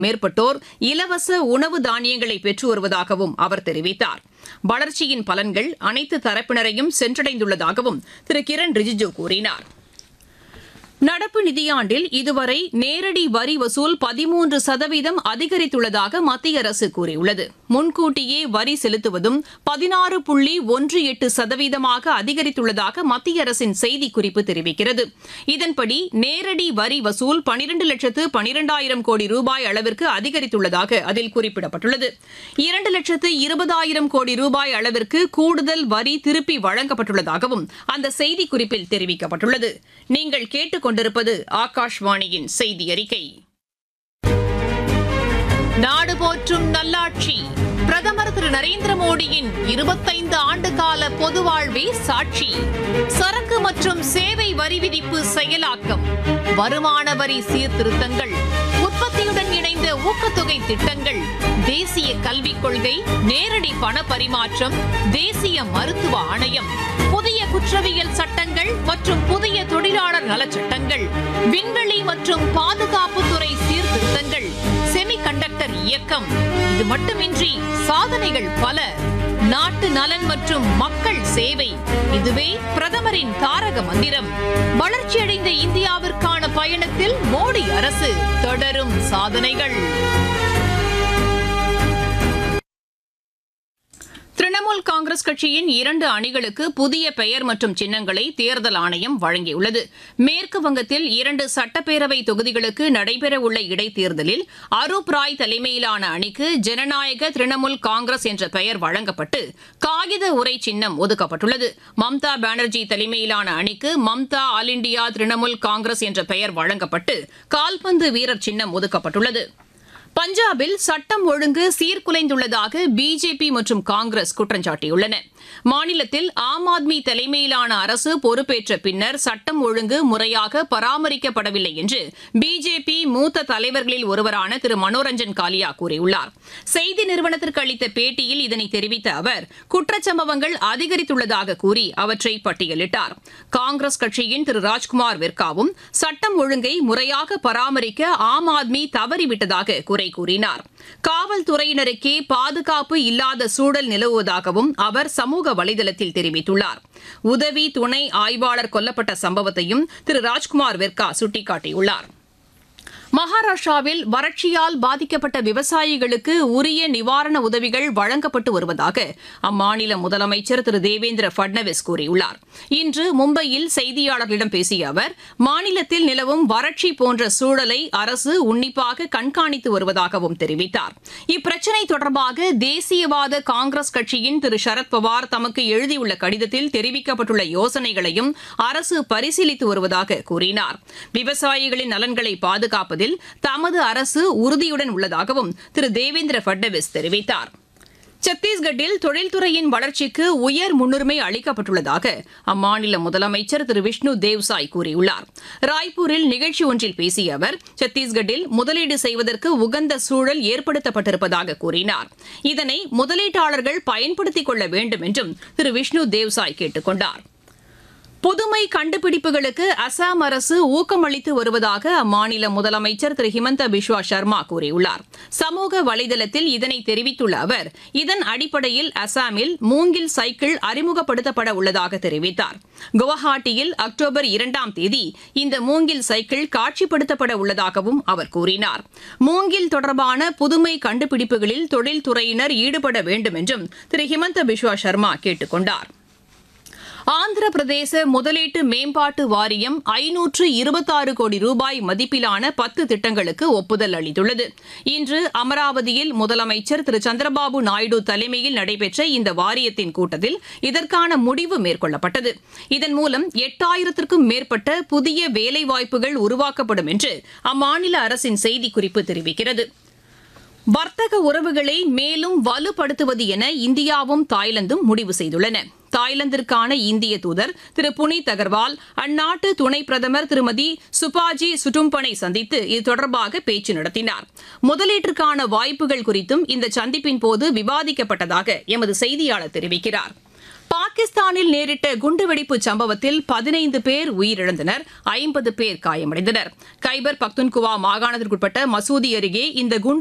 மேற்பட்டோர் இலவச உணவு தானியங்களை பெற்று வருவதாகவும் அவர் தெரிவித்தார் வளர்ச்சியின் பலன்கள் அனைத்து தரப்பினரையும் சென்றடைந்துள்ளதாகவும் திரு கிரண் ரிஜிஜு கூறினார் நடப்பு நிதியாண்டில் இதுவரை நேரடி வரி வசூல் பதிமூன்று சதவீதம் அதிகரித்துள்ளதாக மத்திய அரசு கூறியுள்ளது முன்கூட்டியே வரி செலுத்துவதும் பதினாறு புள்ளி ஒன்று எட்டு சதவீதமாக அதிகரித்துள்ளதாக மத்திய அரசின் செய்திக்குறிப்பு தெரிவிக்கிறது இதன்படி நேரடி வரி வசூல் பனிரண்டு லட்சத்து பனிரெண்டாயிரம் கோடி ரூபாய் அளவிற்கு அதிகரித்துள்ளதாக அதில் குறிப்பிடப்பட்டுள்ளது இரண்டு லட்சத்து இருபதாயிரம் கோடி ரூபாய் அளவிற்கு கூடுதல் வரி திருப்பி வழங்கப்பட்டுள்ளதாகவும் அந்த செய்திக்குறிப்பில் தெரிவிக்கப்பட்டுள்ளது நீங்கள் கேட்டுக்கொண்டிருப்பது ஆகாஷ்வாணியின் செய்தி அறிக்கை நாடு போற்றும் நல்லாட்சி பிரதமர் திரு நரேந்திர மோடியின் இருபத்தைந்து ஆண்டு கால பொது வாழ்வே சாட்சி சரக்கு மற்றும் சேவை வரி விதிப்பு செயலாக்கம் வருமான வரி சீர்திருத்தங்கள் உற்பத்தியுடன் இணைந்த ஊக்கத்தொகை திட்டங்கள் தேசிய கல்விக் கொள்கை நேரடி பண பரிமாற்றம் தேசிய மருத்துவ ஆணையம் புதிய குற்றவியல் சட்டங்கள் மற்றும் புதிய தொழிலாளர் நலச்சட்டங்கள் விண்வெளி மற்றும் பாதுகாப்புத்துறை சீர்திருத்தங்கள் செமிகண்டக்டர் இயக்கம் இது மட்டுமின்றி சாதனைகள் பல நாட்டு நலன் மற்றும் மக்கள் சேவை இதுவே பிரதமரின் தாரக மந்திரம் வளர்ச்சியடைந்த இந்தியாவிற்கான பயணத்தில் மோடி அரசு தொடரும் சாதனைகள் திரிணாமுல் காங்கிரஸ் கட்சியின் இரண்டு அணிகளுக்கு புதிய பெயர் மற்றும் சின்னங்களை தேர்தல் ஆணையம் வழங்கியுள்ளது மேற்கு வங்கத்தில் இரண்டு சட்டப்பேரவை தொகுதிகளுக்கு நடைபெறவுள்ள இடைத்தேர்தலில் அரூப் ராய் தலைமையிலான அணிக்கு ஜனநாயக திரிணாமுல் காங்கிரஸ் என்ற பெயர் வழங்கப்பட்டு காகித உரை சின்னம் ஒதுக்கப்பட்டுள்ளது மம்தா பானர்ஜி தலைமையிலான அணிக்கு Mamata all India Trinamool Congress என்ற பெயர் வழங்கப்பட்டு கால்பந்து வீரர் சின்னம் ஒதுக்கப்பட்டுள்ளது பஞ்சாபில் சட்டம் ஒழுங்கு சீர்குலைந்துள்ளதாக பிஜேபி மற்றும் காங்கிரஸ் குற்றம் சாட்டியுள்ளன மாநிலத்தில் ஆம் ஆத்மி தலைமையிலான அரசு பொறுப்பேற்ற பின்னர் சட்டம் ஒழுங்கு முறையாக பராமரிக்கப்படவில்லை என்று பிஜேபி மூத்த தலைவர்களில் ஒருவரான திரு மனோரஞ்சன் காலியா கூறியுள்ளார் செய்தி நிறுவனத்திற்கு அளித்த பேட்டியில் இதனை தெரிவித்த அவர் குற்றச்சம்பவங்கள் அதிகரித்துள்ளதாக கூறி அவற்றை பட்டியலிட்டார் காங்கிரஸ் கட்சியின் திரு ராஜ்குமார் வெர்காவும் சட்டம் ஒழுங்கை முறையாக பராமரிக்க ஆம் ஆத்மி தவறிவிட்டதாக குறை கூறினார் காவல்துறையினருக்கே பாதுகாப்பு இல்லாத சூழல் நிலவுவதாகவும் அவர் சமூக வலைதளத்தில் தெரிவித்துள்ளார் உதவி துணை ஆய்வாளர் கொல்லப்பட்ட சம்பவத்தையும் திரு ராஜ்குமார் வெர்கா சுட்டிக்காட்டியுள்ளார் மகாராஷ்டிராவில் வறட்சியால் பாதிக்கப்பட்ட விவசாயிகளுக்கு உரிய நிவாரண உதவிகள் வழங்கப்பட்டு வருவதாக அம்மாநில முதலமைச்சர் திரு தேவேந்திர பட்னவிஸ் கூறியுள்ளார் இன்று மும்பையில் செய்தியாளர்களிடம் பேசிய அவர் மாநிலத்தில் நிலவும் வறட்சி போன்ற சூழலை அரசு உன்னிப்பாக கண்காணித்து வருவதாகவும் தெரிவித்தார் இப்பிரச்சினை தொடர்பாக தேசியவாத காங்கிரஸ் கட்சியின் திரு சரத்பவார் தமக்கு எழுதியுள்ள கடிதத்தில் தெரிவிக்கப்பட்டுள்ள யோசனைகளையும் அரசு பரிசீலித்து வருவதாக கூறினார் விவசாயிகளின் நலன்களை பாதுகாப்பதில் தமது அரசு உறுதியுடன் உள்ளதாகவும் திரு தேவேந்திர பட்னவிஸ் தெரிவித்தார் சத்தீஸ்கட்டில் தொழில்துறையின் வளர்ச்சிக்கு உயர் முன்னுரிமை அளிக்கப்பட்டுள்ளதாக அம்மாநில முதலமைச்சர் திரு விஷ்ணு தேவ்சாய் கூறியுள்ளார் ராய்ப்பூரில் நிகழ்ச்சி ஒன்றில் பேசிய அவர் சத்தீஸ்கட்டில் முதலீடு செய்வதற்கு உகந்த சூழல் ஏற்படுத்தப்பட்டிருப்பதாக கூறினார் இதனை முதலீட்டாளர்கள் பயன்படுத்திக் கொள்ள வேண்டும் என்றும் திரு விஷ்ணு தேவ்சாய் கேட்டுக் கொண்டார் புதுமை கண்டுபிடிப்புகளுக்கு அசாம் அரசு ஊக்கமளித்து வருவதாக அம்மாநில முதலமைச்சர் திரு ஹிமந்த பிஸ்வா சர்மா கூறியுள்ளார் சமூக வலைதளத்தில் இதனை தெரிவித்துள்ள அவர் இதன் அடிப்படையில் அசாமில் மூங்கில் சைக்கிள் அறிமுகப்படுத்தப்பட உள்ளதாக தெரிவித்தார் குவஹாட்டியில் அக்டோபர் இரண்டாம் தேதி இந்த மூங்கில் சைக்கிள் காட்சிப்படுத்தப்பட உள்ளதாகவும் அவர் கூறினார் மூங்கில் தொடர்பான புதுமை கண்டுபிடிப்புகளில் தொழில்துறையினர் ஈடுபட வேண்டும் என்றும் திரு ஹிமந்த பிஸ்வா சர்மா கேட்டுக் கொண்டார் ஆந்திர பிரதேச முதலீட்டு மேம்பாட்டு வாரியம் ஐநூற்று இருபத்தாறு கோடி ரூபாய் மதிப்பிலான பத்து திட்டங்களுக்கு ஒப்புதல் அளித்துள்ளது இன்று அமராவதியில் முதலமைச்சர் திரு சந்திரபாபு நாயுடு தலைமையில் நடைபெற்ற இந்த வாரியத்தின் கூட்டத்தில் இதற்கான முடிவு மேற்கொள்ளப்பட்டது இதன் மூலம் எட்டாயிரத்திற்கும் மேற்பட்ட புதிய வேலைவாய்ப்புகள் உருவாக்கப்படும் என்று அம்மாநில அரசின் செய்திக்குறிப்பு தெரிவிக்கிறது வர்த்தக உறவுகளை மேலும் வலுப்படுத்துவது என இந்தியாவும் தாய்லாந்தும் முடிவு செய்துள்ளன தாய்லாந்திற்கான இந்திய தூதர் திரு புனித் அகர்வால் அந்நாட்டு துணை பிரதமர் திருமதி சுபாஜி சுட்டும்பனை சந்தித்து இது தொடர்பாக பேச்சு நடத்தினார் முதலீட்டிற்கான வாய்ப்புகள் குறித்தும் இந்த சந்திப்பின் போது விவாதிக்கப்பட்டதாக எமது செய்தியாளர் தெரிவிக்கிறார் பாகிஸ்தானில் நேரிட்ட குண்டுவெடிப்பு சம்பவத்தில் பதினைந்து பேர் உயிரிழந்தனர் ஐம்பது பேர் காயமடைந்தனர் கைபர் பக்துன்குவா மாகாணத்திற்குட்பட்ட மசூதி அருகே இந்த குண்டு